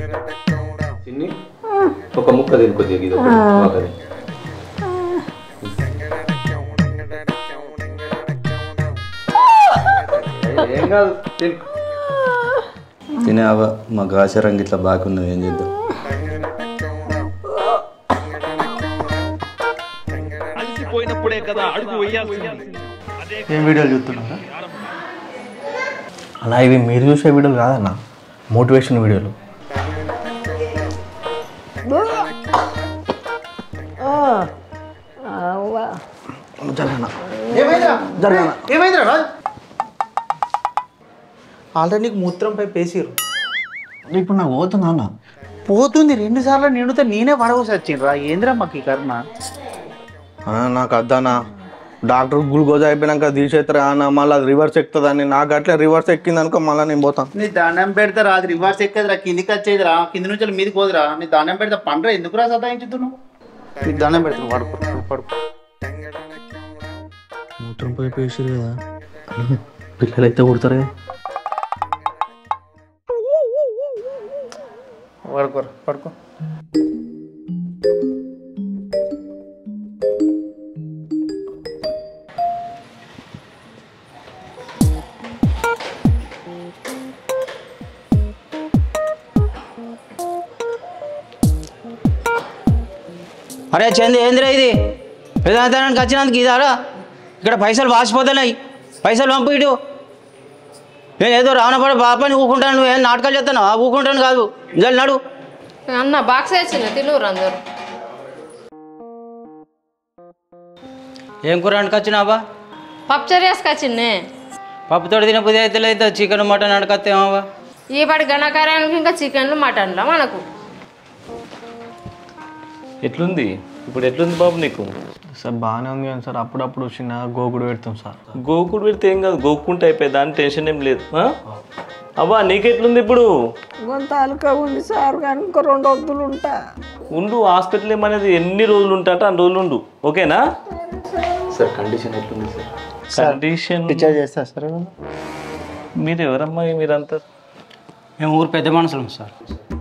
చిన్ని ఒక ముక్క తిని కొద్దిగా ఇది ఒకటి మాకని. ఏ- ఏం కాదు తిను తినే అవ మా గాచరం ఇట్లా బాగున్నది ఏం చేద్దాం అలసిపోయినప్పుడే కదా అడుగు వేయాల్సింది ఏం వీడియోలు చూస్తున్నారా అలా ఇవి మీరు చూసే వీడియోలు కాదన్న మోటివేషన్ వీడియోలు జరగనా జరగనా ఏమైందిరా ఆల్రెడీ నీకు మూత్రంపై పేసిరు ఇప్పుడు నాకు పోతుందా అన్న పోతుంది రెండు సార్లు నిండితే నేనే పడవసి వచ్చిండ్రా ఏందిరా మాకు ఈ కర్మ అన్న, నాకు అద్దానా డాక్టర్ గ్లూకోజ్ అయిపోయినాక తీసేస్తారా అన్న మళ్ళీ అది రివర్స్ ఎక్కుతుందని నాకు అట్లే రివర్స్ ఎక్కింది అనుకో మళ్ళీ నేను పోతాను నీ దండం పెడతారా అది రివర్స్ ఎక్కేదిరా కిందికి వచ్చేదిరా కింది నుంచి మీదకి పోదురా నీ దండం పెడతా పండ్రా ఎందుకురా సదాయించుతు నువ్వు నీ దండం పెడతాను పడుకో పడుకో మూత్రం పోయి పేసారు కదా పిల్లలు అయితే కొడతారు పడుకోరా పడుకో అరే చంది ఏందిరా ఇది వేదాంతానికి వచ్చినందుకు ఇదారా ఇక్కడ పైసలు వాసిపోతున్నాయి పైసలు పంపు ఇటు నేను ఏదో రావణపడ బాపని ఊకుంటాను నువ్వేం నాటకాలు చేస్తాను ఊకుంటాను కాదు జల్ నడు అన్న బాక్స్ వచ్చింది తినూరు అందరు ఏం కూర అనుకొచ్చినావా పప్చర్ వేసుకొచ్చింది పప్పుతోటి తిన పుది అయితే లేదు చికెన్ మటన్ అనుకొస్తేమావా ఈ పాటి గణకార్యానికి ఇంకా చికెన్లు మటన్లు మనకు ఎట్లుంది ఇప్పుడు ఎట్లుంది బాబు నీకు సార్ బాగానే ఉంది కానీ సార్ అప్పుడప్పుడు చిన్న గోకుడు పెడతాం సార్ గోకుడు పెడితే ఏం కాదు గోక్కుంటే అయిపోయి దాని టెన్షన్ ఏం లేదు ఆ? అవ్వా నీకెట్లుంది ఇప్పుడు కొంత అలక ఉంది సార్ కానీ ఇంకో రెండు వద్దులు ఉంటా ఉండు హాస్పిటల్ ఏమనేది ఎన్ని రోజులు ఉంటా అన్ని రోజులు ఉండు ఓకేనా సార్ కండిషన్ ఎట్లుంది సార్ కండిషన్ డిశ్చార్జ్ చేస్తా సరే మీరు ఎవరమ్మా మీరంతా మేము ఊరు పెద్ద మనుషులం సార్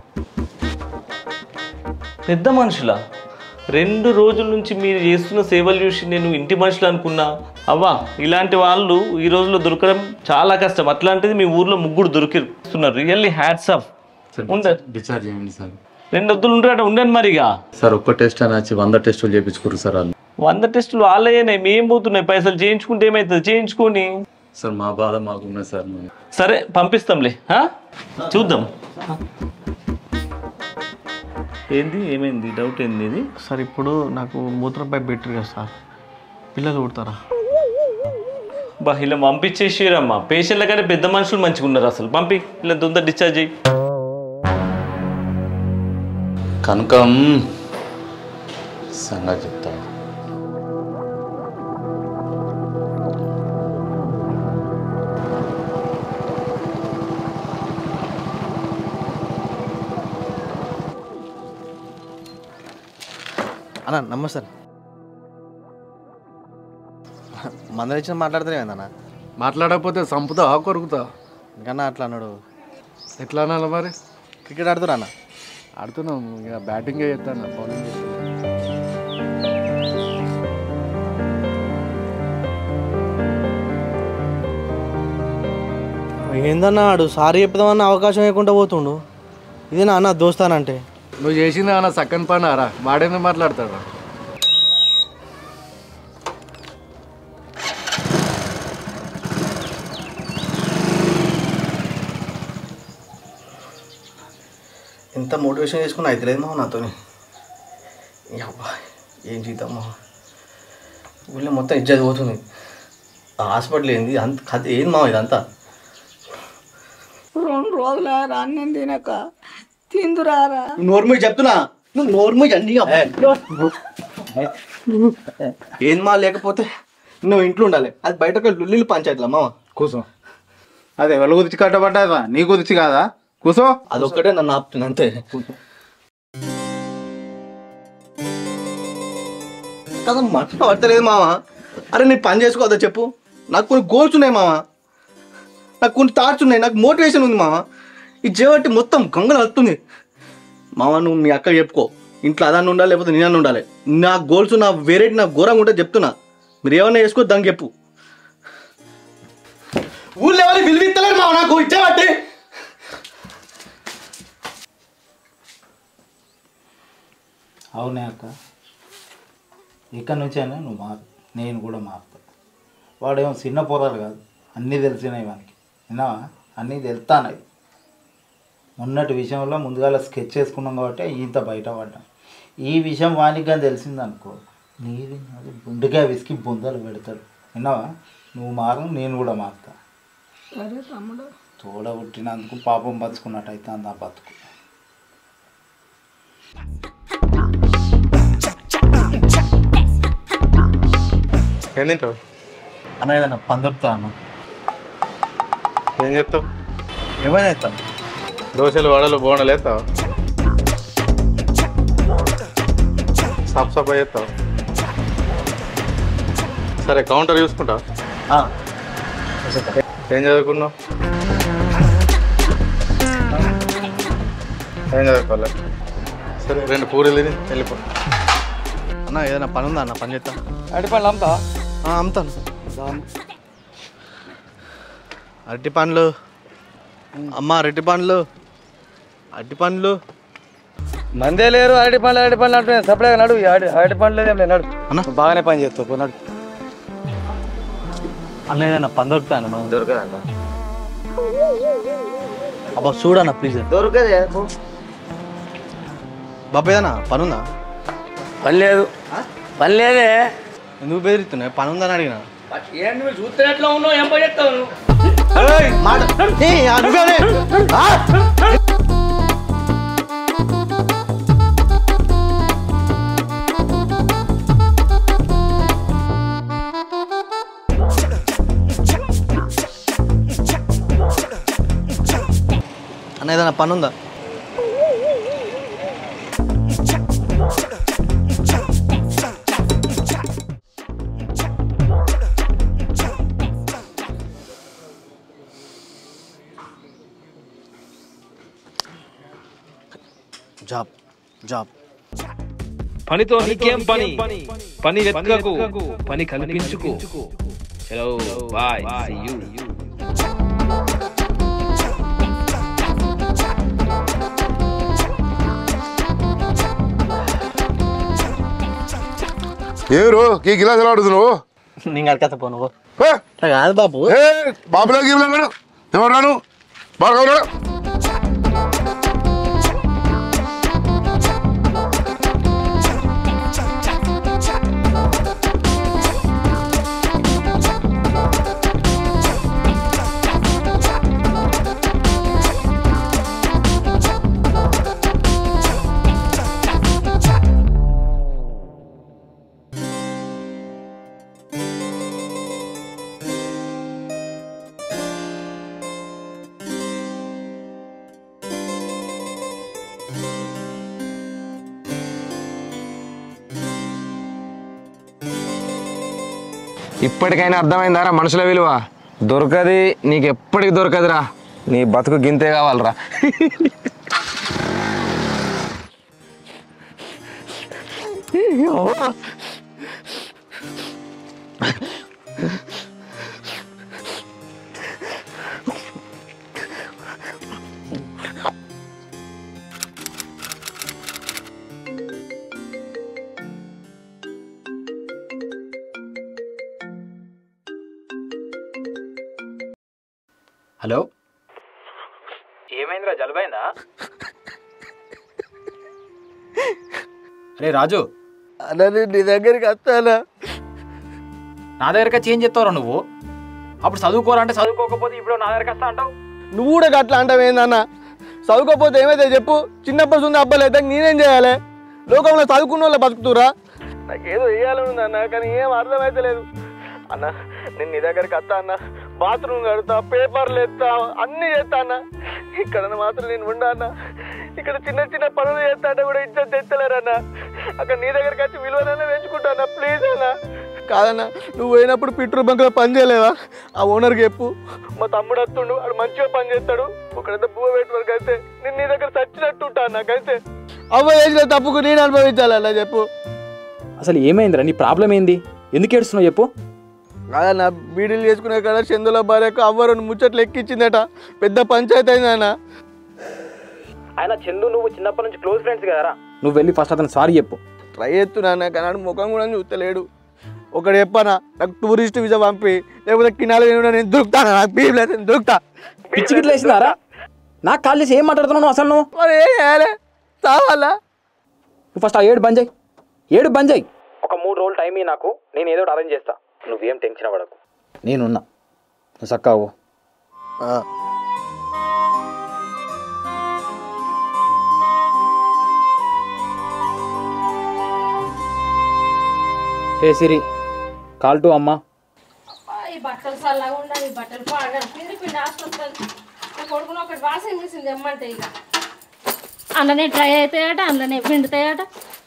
పెద్ద మనుషులా రెండు రోజుల నుంచి మీరు చేస్తున్న సేవలు చూసి నేను ఇంటి మనుషులు అనుకున్నా అవ్వా ఇలాంటి వాళ్ళు ఈ రోజుల్లో దొరకడం చాలా కష్టం అట్లాంటిది మీ ఊర్లో ముగ్గురు దొరికిస్తున్నారు రియల్లీ హ్యాట్స్ ఆఫ్ ఉండ డిశ్చార్జ్ చేయండి సార్ రెండు వద్దులు ఉంటారట ఉండండి మరిగా సార్ ఒక్క టెస్ట్ అని వచ్చి వంద టెస్టులు చేయించుకోరు సార్ వాళ్ళు వంద టెస్టులు వాళ్ళయ్యాయి మేం పోతున్నాయి పైసలు చేయించుకుంటే ఏమవుతుంది చేయించుకొని సార్ మా బాధ మాకున్నది సార్ మేము సరే పంపిస్తాంలే ఆ? చూద్దాం ఏంది ఏమైంది డౌట్ ఏంది ఇది సార్ ఇప్పుడు నాకు మూత్రం పైప్ పెట్టరు కదా సార్ పిల్లలు కొడతారా బా ఇలా పంపించేసిరమ్మా పేషెంట్ల కంటే పెద్ద మనుషులు మంచిగా ఉన్నారు అసలు పంపి ఇలా తొందర డిశ్చార్జ్ చేయి కనుకం సంగతి చెప్తాను అన్న నమస్తే మందలు ఇచ్చిన మాట్లాడుతూనే అన్న మాట్లాడకపోతే సంపుతా కొరుకుతా ఇంకన్నా అట్లా అన్నాడు ఎట్లా అనాలి మరి క్రికెట్ ఆడుతున్నా అన్న ఆడుతున్నాం ఇక బ్యాటింగ్ చేస్తాను బౌలింగ్ చేస్తాను ఏందన్నా ఆడు సారీ చెప్దామన్న అవకాశం లేకుండా పోతుండు ఇదేనా అన్న దోస్తానంటే నువ్వు చేసింది అన్న సక్కని పని రా వాడేందుకు మాట్లాడతాడు ఎంత మోటివేషన్ చేసుకున్నా అయితే లేదు మామ నాతోని ఈ అబ్బా ఏం చేద్దామా ఊళ్ళో మొత్తం ఇజ్జత్ పోతుంది ఆ హాస్పిటల్ ఏంది అంత కథ ఏంది మామ ఇదంతా రెండు రోజుల అన్నం తినక తిందురారా నోరు మీద చెప్తున్నా నువ్వు నోరు మీద అన్ని ఏం మా లేకపోతే నువ్వు ఇంట్లో ఉండాలి అది బయటకు లుల్లిలు పంచాయతీలా మామ కూర్చో అదే ఎవరి గురించి కట్టబడ్డదా నీ గురించి కాదా కూర్చో అదొక్కటే నన్ను ఆపుతుంది అంతే కదా మాట పడతలేదు మామ అరే నేను పని చేసుకోవద్దా చెప్పు నాకు కొన్ని గోల్స్ ఉన్నాయి మామ నాకు కొన్ని థాట్స్ ఉన్నాయి నాకు మోటివేషన్ ఉంది మామ ఈ జీవట్టి మొత్తం గంగలు వస్తుంది మామ నువ్వు మీ అక్క చెప్పుకో ఇంట్లో అదాన్ని ఉండాలి లేకపోతే నేను ఉండాలి నా గోల్స్ నా వేరేటి నా ఘోరంగా ఉంటే చెప్తున్నా మీరు ఏమన్నా వేసుకో దానికి చెప్పు ఊళ్ళో ఎవరు విలువిత్తలేరు మామ నాకు ఇచ్చేవాటే అవునే అక్క ఇక్కడ నుంచైనా నువ్వు మారు నేను కూడా మారుతా వాడేమో చిన్న పొరాలు కాదు అన్నీ తెలిసినాయి వానికి విన్నావా అన్నీ తెలుస్తానాయి మొన్నటి విషయంలో ముందుగా స్కెచ్ చేసుకున్నాం కాబట్టి ఇంత బయట పడ్డాం ఈ విషయం వానికి కానీ తెలిసిందనుకో నీది నాది బుండుగా విసికి బొందలు పెడతాడు విన్నావా నువ్వు మారు నేను కూడా మారుతా సరే తమ్ముడు తోడ పుట్టినందుకు పాపం బతుకున్నట్టు అయితే అందా బతుకు ఏం తింటావు అన్న ఏదన్నా పందొరుతా అన్న ఏం చెప్తావు ఏమైనా ఇస్తాను దోశలు వడలు బోండలు వేస్తావు సప్ సప్ చేస్తావు సరే కౌంటర్ చూసుకుంటా ఏం చదువుకున్నావు ఏం చదువుకోవాలి సరే రెండు పూరీలు తిని వెళ్ళిపో అన్న ఏదైనా పని ఉందా అన్న పని చేస్తా అడి పళ్ళు అమ్ముతా అమ్ముతాను అరటి పండ్లు అమ్మ అరటి పండ్లు అరటి పండ్లు మందే లేరు అరటి పండ్లు అరటి పండ్లు అంటున్నాయి సప్లై నడు ఈ అరటి అరటి పండ్లు ఏం లేదు నడు అన్న బాగానే పని చేస్తావు పో, నడు అన్న ఏదైనా పని దొరుకుతాను మనం దొరకదన్న అబ్బా చూడన్న ప్లీజ్ దొరకదే బాబా ఏదన్నా పని ఉందా పని లేదు పని లేదే ఎందుకు బెదిరిస్తున్నాయి పని ఉందని అడిగిన ఏం నువ్వు చూస్తే ఎట్లా ఉన్నావు ఏం పని చేస్తావు నువ్వు మాట ఏయ్, ఆ నువ్వేనే? ఆ? అన్న ఏదైనా పని ఉందా జాబ్ జాబ్ పనితో నీకేం పని పని వెతకకు పని కల్పించుకో చలో బాయ్ సీ యూ ఏరు ఈ గిలాసులు ఆడుతున్నావు నేను అడగత పో నువ్వు ఏ? అట్లా కాదు బాబు ఏ బాబులా గీబులా ఎవరు రాను బాగా రాను ఇప్పటికైనా అర్థమైందారా మనుషుల విలువ దొరకది నీకు ఎప్పటికి దొరకదురా నీ బతుకు గింతే కావాలరా హలో ఏమైందిరా జలుబైందా అరే రాజు అన్న నీ దగ్గరికి వస్తానా నా దగ్గరకి చేంజ్ చేస్తావురా నువ్వు అప్పుడు చదువుకోవాలంటే చదువుకోకపోతే ఇప్పుడు నా దగ్గరకి వస్తా అంటావు నువ్వు కూడా అట్లా అంటావు ఏందన్న చదువుకోకపోతే ఏమైతే చెప్పు చిన్నప్పటి నుంచి అబ్బాయిలు అయితే నేనేం చేయాలి లోకంలో చదువుకున్న వాళ్ళు బతుకుతురా నాకేదో వేయాలని ఉంది అన్న కానీ ఏం అర్థమైతే లేదు అన్న నేను నీ దగ్గరికి వస్తా అన్న బాత్రూమ్ కడతా పేపర్లు ఎత్తా అన్నీ చేస్తా అన్న ఇక్కడ మాత్రం నేను ఉండా అన్న ఇక్కడ చిన్న చిన్న పనులు చేస్తా అంటే కూడా ఇజ్జత్ తెచ్చలేరన్న అక్కడ నీ దగ్గరికి వచ్చి విలువనైనా పెంచుకుంటా అన్న ప్లీజ్ అన్న కాదన్న నువ్వు పోయినప్పుడు పెట్రోల్ బంక్లో పని చేయలేవా ఆ ఓనర్కి చెప్పు మా తమ్ముడు వస్తుండు వాడు మంచిగా పని చేస్తాడు ఒకడంతా పువ్వు పెట్టి వరకు అయితే నేను నీ దగ్గర చచ్చినట్టు ఉంటా నాకైతే అవ్వ చేసిన తప్పుకు నేను అనుభవించాలన్నా చెప్పు అసలు ఏమైందిరా నీ ప్రాబ్లం ఏంది ఎందుకు ఏడుస్తున్నావు చెప్పు అదే నా బీడీలు చేసుకునే కదా చందుల భార్యకు అవ్వ రెండు ముచ్చట్లు ఎక్కించిందట పెద్ద పంచాయతీ అయిందన్న ఆయన చందు నువ్వు చిన్నప్పటి నుంచి క్లోజ్ ఫ్రెండ్స్ కదరా నువ్వు వెళ్ళి ఫస్ట్ అతను సారీ చెప్పు ట్రై చేస్తున్నాను కానీ ఆడు ముఖం కూడా చూస్తలేడు ఒకడు చెప్పనా నాకు టూరిస్ట్ వీసా పంపి లేకపోతే కినాలు నేను దొరుకుతాను నాకు బీబీ లేదు నేను దొరుకుతా పిచ్చి గిట్ల వేసిందారా నాకు కాల్ చేసి ఏం మాట్లాడుతున్నావు నువ్వు అసలు నువ్వు మరి ఏం చేయాలి చావాలా నువ్వు ఫస్ట్ ఆ ఏడు బంద్ చేయి ఏడు బంద్ చేయి ఒక మూడు రోజులు టైం ఇయ్యి నాకు నేను ఏదో ఒకటి అరేంజ్ చేస్తా నువ్వేం టెన్షన్ పడకు నేనున్నా నువ్వు సక్కావు హే సిరి కాల్ టు అమ్మ ఈ బట్టలు చల్లగా ఉండాలి ఈ బట్టలు బాగా పిండి పిండి ఆస్తుంది నా కొడుకుని ఒకటి వాసన మిసింది ఎమ్మంటే ఇక అందులోనే డ్రై అవుతాయట అందులోనే పిండుతాయట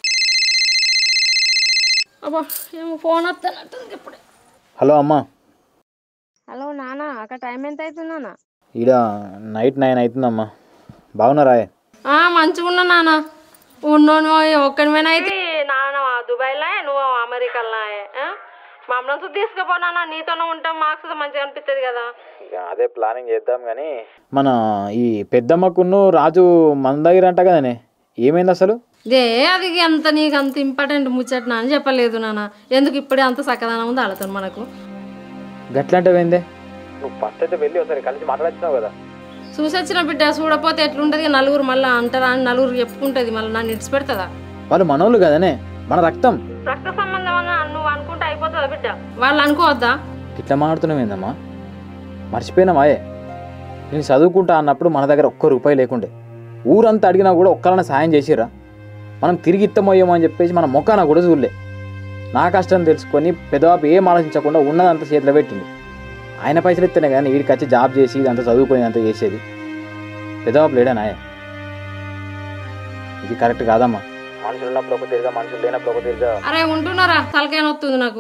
అబ్బా ఏమో ఫోన్ వస్తానట్టుంది ఇప్పుడే హలో అమ్మ హలో నాన్న అక్కడ టైం ఎంత అవుతుంది నాన్న ఈడ నైట్ నైన్ అవుతుందమ్మా బాగున్నారా ఆ, మంచిగా ఉన్నా నాన్న ఉన్నోను ఒక్కడిమైనా అయితే నాన్న దుబాయ్లో నువ్వు అమెరికాలో మమ్మల్ని తీసుకుపో నాన్న నీతోనే ఉంటాం మాకు కూడా మంచిగా అనిపిస్తుంది కదా అదే ప్లానింగ్ చేద్దాం కానీ మన ఈ పెద్దమ్మకును రాజు మన దగ్గర అంట కదనే ఏమైంది అసలు దే అది అంత నీకు అంత ఇంపార్టెంట్ ముచ్చట్నా అని చెప్పలేదు నాన్న ఎందుకు ఇప్పుడే అంత సక్కదనం ఉంది ఆడుతాను మనకు గట్లంటే పోయిందే నువ్వు ఫస్ట్ అయితే వెళ్ళి ఒకసారి కలిసి మాట్లాడుతున్నావు కదా చూసొచ్చిన బిడ్డ చూడపోతే ఎట్లుంటది నలుగురు మళ్ళీ అంటారా అని నలుగురు చెప్పుకుంటది మళ్ళీ నన్ను ఇడిచిపెడతదా వాళ్ళు మనోళ్ళు కదనే మన రక్తం రక్త సంబంధం అన్న నువ్వు అనుకుంటే అయిపోతుందా బిడ్డ వాళ్ళు అనుకోవద్దా ఇట్లా మాట్లాడుతున్నావు ఏందమ్మా మర్చిపోయినామాయే నేను చదువుకుంటా అన్నప్పుడు మన దగ్గర ఒక్క రూపాయి లేకుండే ఊరంతా అడిగినా కూడా ఒక్కరైనా సాయం చేసిరా మనం తిరిగి ఇత్తమయ్యామో అని చెప్పేసి మన మొక్కన కూడా చూడలే నా కష్టం తెలుసుకొని పెద్దవాపు ఏం ఆలోచించకుండా ఉన్నదంతా చేతిలో పెట్టింది ఆయన పైసలు ఇస్తేనే కానీ వీడికి వచ్చి జాబ్ చేసి ఇదంతా చదువుకొని అంతా చేసేది పెద్దవాపు లేడా నాయ ఇది కరెక్ట్ కాదమ్మా మనుషులు ఉన్నప్పుడు ఒక తిరిగా మనుషులు లేనప్పుడు ఒక తిరిగా అరే ఉంటున్నారా తలకాయ నొత్తుంది నాకు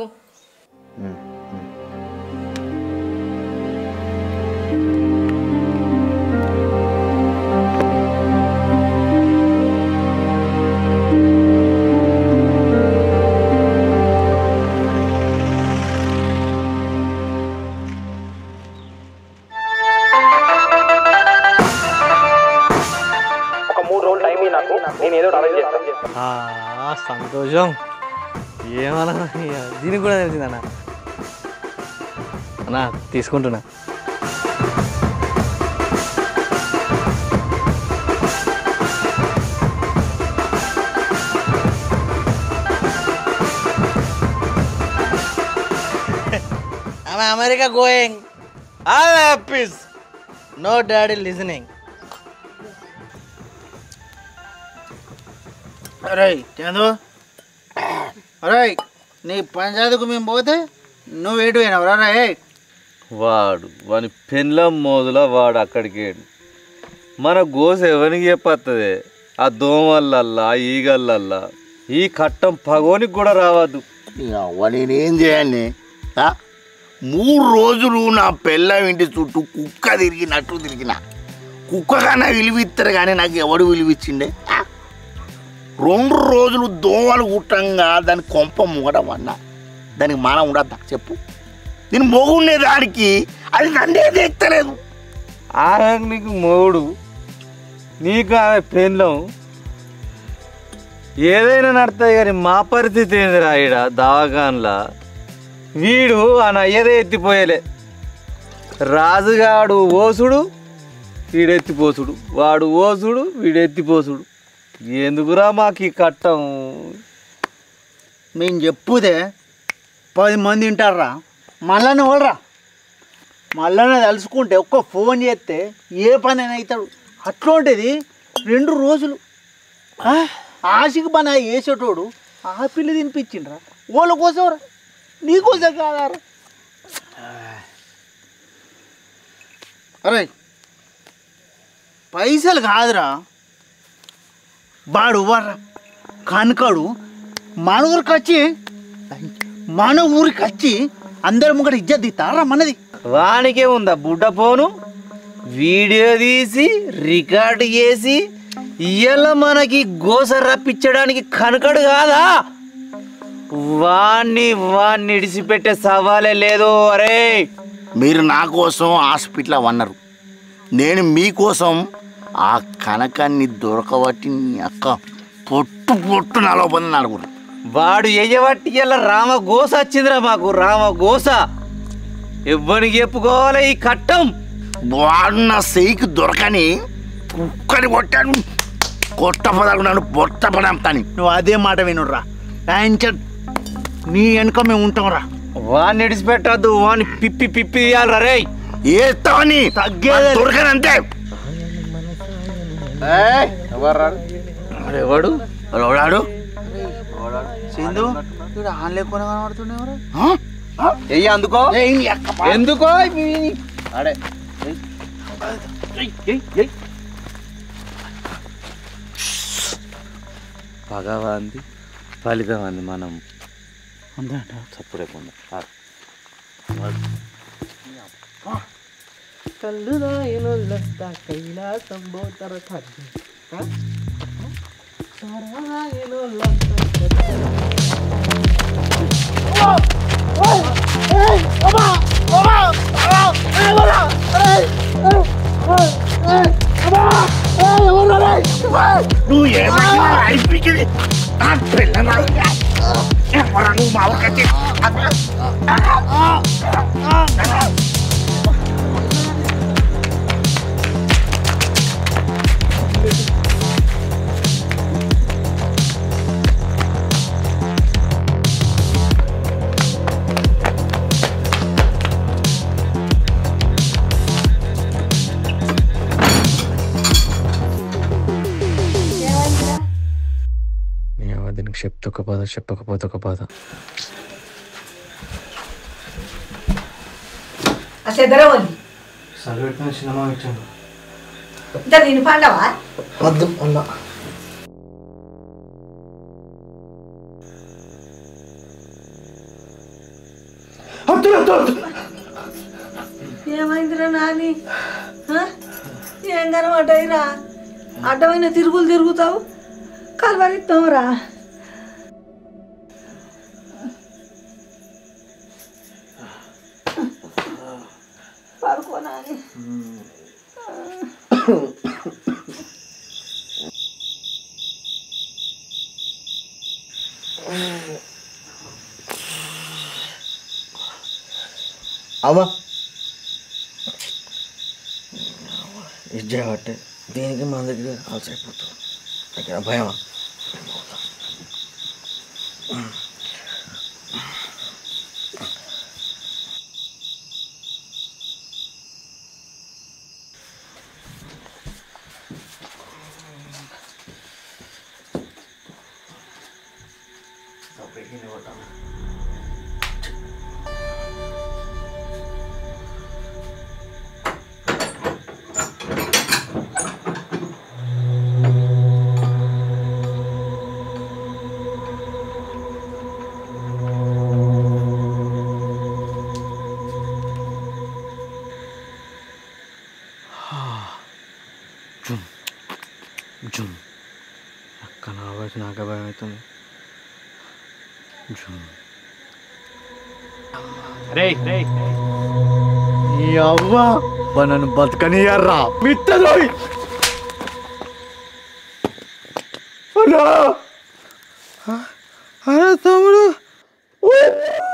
ఒక మూడు రోజులు టైం నాకు నేను ఏదో అరేంజ్ చేస్తాను సంతోషం ఏమన్నా దీనికి కూడా తెలిసిందన్న అన్నా తీసుకుంటున్నా I'm America going. All happy. No daddy listening. అరే చందు అరే నీ పంచాయతీకు మేము పోతే నువ్వు ఎటు పోయినావు రా రే వాడు వాని పెన్లం మోదుల వాడు అక్కడికి ఏడు మన గోస ఎవరికి చెప్పత్తది ఆ దోమలల్లా ఈగలల్లా ఈ కట్టం పగోనికి కూడా రావద్దు అవ్వ నేనేం చేయాలి ఆ? మూడు రోజులు నా పెళ్ళం ఇంటి చుట్టూ కుక్క తిరిగినట్టు తిరిగిన కుక్క కన్నా విలువిస్తారు కానీ నాకు ఎవడు విలువిచ్చిండే ఆ? రెండు రోజులు దోమలు కుట్టంగా దాని కొంప మూగడం దానికి మానం ఉండద్దా చెప్పు నేను మొగుండే దానికి అది నన్నే తెచ్చలేదు ఆమె నీకు మొగుడు నీకు ఆమె పెన్లం ఏదైనా నడతాయి కానీ మా పరిస్థితి ఏందిరా ఈడ దవాఖాన్లా వీడు ఆ నయ్యదే ఎత్తిపోయలే రాజుగాడు ఓసుడు వీడెత్తిపోసుడు వాడు ఓసుడు వీడెత్తిపోసుడు ఎందుకురా మాకు ఈ కట్టం మేము చెప్పుదే పది మంది వింటారా మళ్ళానే వాళ్ళరా మళ్ళానే తలుచుకుంటే ఒక్క ఫోన్ చేస్తే ఏ పని అయినా అవుతాడు అట్లాంటిది రెండు రోజులు ఆ, ఆశకి పని వేసేటోడు ఆ పిల్లి తినిపించిండ్రా వాళ్ళ కోసం రా నీకోసం కాదారా అరే పైసలు కాదురా వాడు వారా కనకడు మన ఊరికి వచ్చి మన ఊరికి వచ్చి అందరి ముంగట ఇజ్జత్ తీస్తారా మనది వానికే ఉందా బుడ్డ ఫోను వీడియో తీసి రికార్డు చేసి ఇయ్యాల మనకి గోస రప్పించడానికి కనకడు కాదా వాణ్ణి వాణ్ణి ఇడిచిపెట్టే సవాలే లేదు అరే మీరు నా కోసం హాస్పిటల్ అన్నారు నేను మీకోసం ఆ కనకాన్ని దొరకబట్టి నీ అక్క పొట్టు పొట్టు నలవబడి నలుగురు వాడు ఎయ్యబట్టి ఇలా రామ గోస వచ్చిందిరా మాకు రామ గోస ఎవ్వనికి చెప్పుకోవాలి ఈ కట్టం వాడు నా సెయ్యికి దొరకని కుక్కని కొట్టాను కొట్ట పదాలు నన్ను బొట్ట పడంతాని నువ్వు అదే మాట వినుర్రా ఆయన నీ వెనుక మేము ఉంటాం రా వాడిని ఇడిచిపెట్టద్దు వాడిని పిప్పి పిప్పి ఇయ్యాలి రే ఏస్తావని దొరకనంతే ఎవడు ఎవడాడు సింధు ఇక్కడ ఆన్ లేకుండా కనబడుతుండే ఎయ్యి అందుకో ఎందుకో అడే పగవాంది ఫలితం అంది మనం ఉందా చప్పుడేకుండా కళ్ళు రాయనొల్లంతా కైలాసం పోతర నువ్వు ఏమైనా అయిపోయింది నా పిల్ల ఎవరా నువ్వు మా ఊరికొచ్చి ఏమో దీనికి చెప్తే ఒక బాధ చెప్పకపోతే ఒక బాధ ఆ చెదరవల్లి సరిపెట్టిన సినిమా ఇచ్చాడు ఇంత నేను పండవా వద్దు అన్నా ఏమైందిరా నాని ఆ? ఏం కనబడ్డాయిరా అడ్డమైన తిరుగులు తిరుగుతావు కలవరిస్తావురా పడుకో నాని అవ్వ ఇది చేయబట్టే దీనికి మన దగ్గర ఆల్సైపోతుంది దగ్గర భయమా జుమ్ జుమ్ అక్క నా వాయిస్ నాకే భయం అవుతుంది జుమ్ రే రే ఈ అవ్వ బా నన్ను బతకనియర్రా మిత్తదోయ్ అన్నా అరే తమ్ముడు